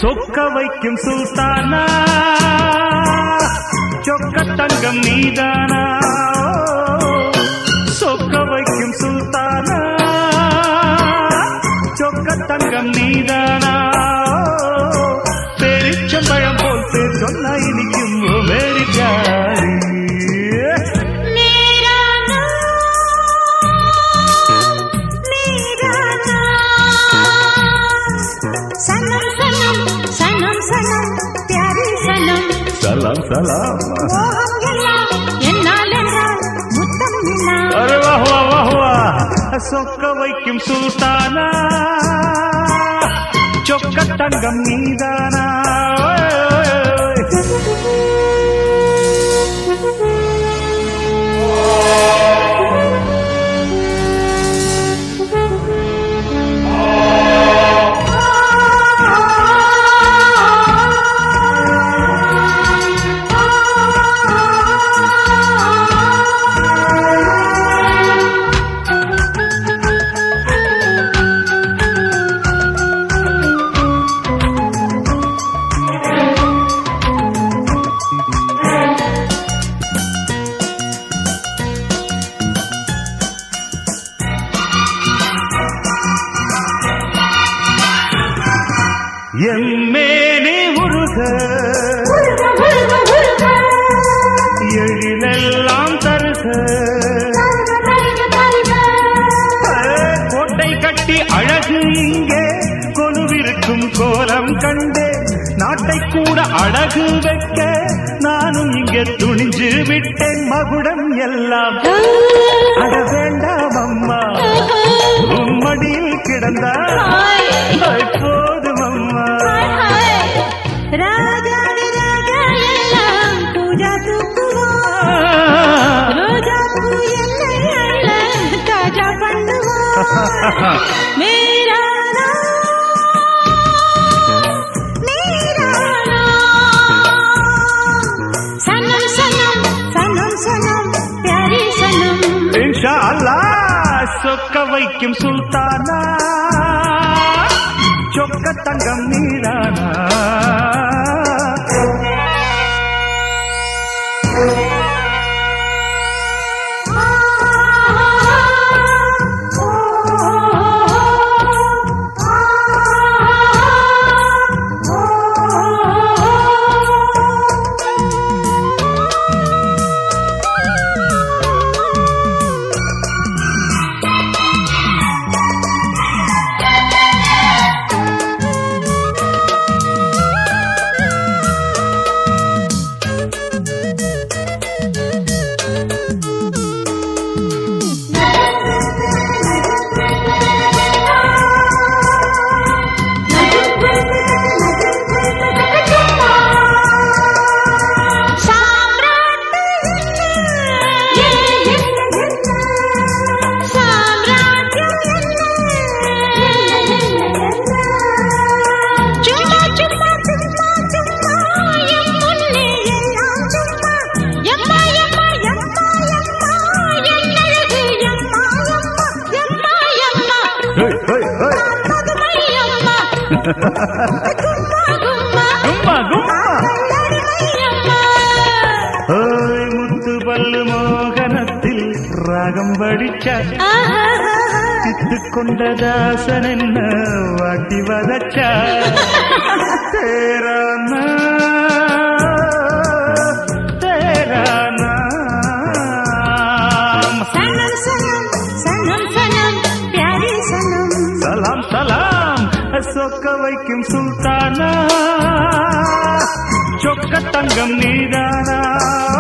சொக்க வைக்கும் சுல்தானா சொக்க தங்கம் நீதானா சொக்க வைக்கும் சுல்தானா சொக்க தங்கம் நீதானா பெருச்சம்பழம் போல் பேர் சொன்ன இனிக்கும் வேறு ஜாரி मेरा नाम मेरा नाम सनम सनम सनम सनम प्यारी सनम சலாம் சலாம் மோகம் எல்லாம் என்னால் என்றால் முத்தம் என்னால் அரே வாஹ் வாஹ் வாஹ் வாஹ் சொக்க வைக்கும் சுல்தானா சொக்க தங்கம் நீதானா ஓய், ஓய், ஓய். எம்மேனே உருக எழிலெல்லாம் தருக கோட்டை கட்டி அழகு இங்கே கொலுவிருக்கும் கோலம் கண்டே நாட்டை கூட அழகு வைக்க நானும் இங்கே துணிஞ்சு விட்டேன் மகுடம் எல்லாம் அட வேண்டாம் அம்மா உம்மடியில் கிடந்தா போதும் அம்மா ராஜாதி ராஜா எல்லாம் பூஜா தூக்குவோம் ரோஜா பூ என்னை அள்ள தாஜா பண்ணுவோம் मेरा नाम मेरा नाम सनम सनम सनम सनम प्यारी सनम இன்ஷா அல்லாஹ் சொக்க வைக்கும் சுல்தானா சொக்க தங்கம் நீரானா ஹேய், ஹேய், ஹேய். கும்மா கும்மா ஓய் முத்து பல்லு மோகனத்தில் ராகம் படிச்சா சித்து கொண்ட தாசன் என்ன வாட்டி வதச்சா தேரானா தேரானா सनम सनम सनम सनम प्यारी सनम சலாம் சலாம் சொக்க வைக்கும் சுல்தானா சொக்க தங்கம் நீதானா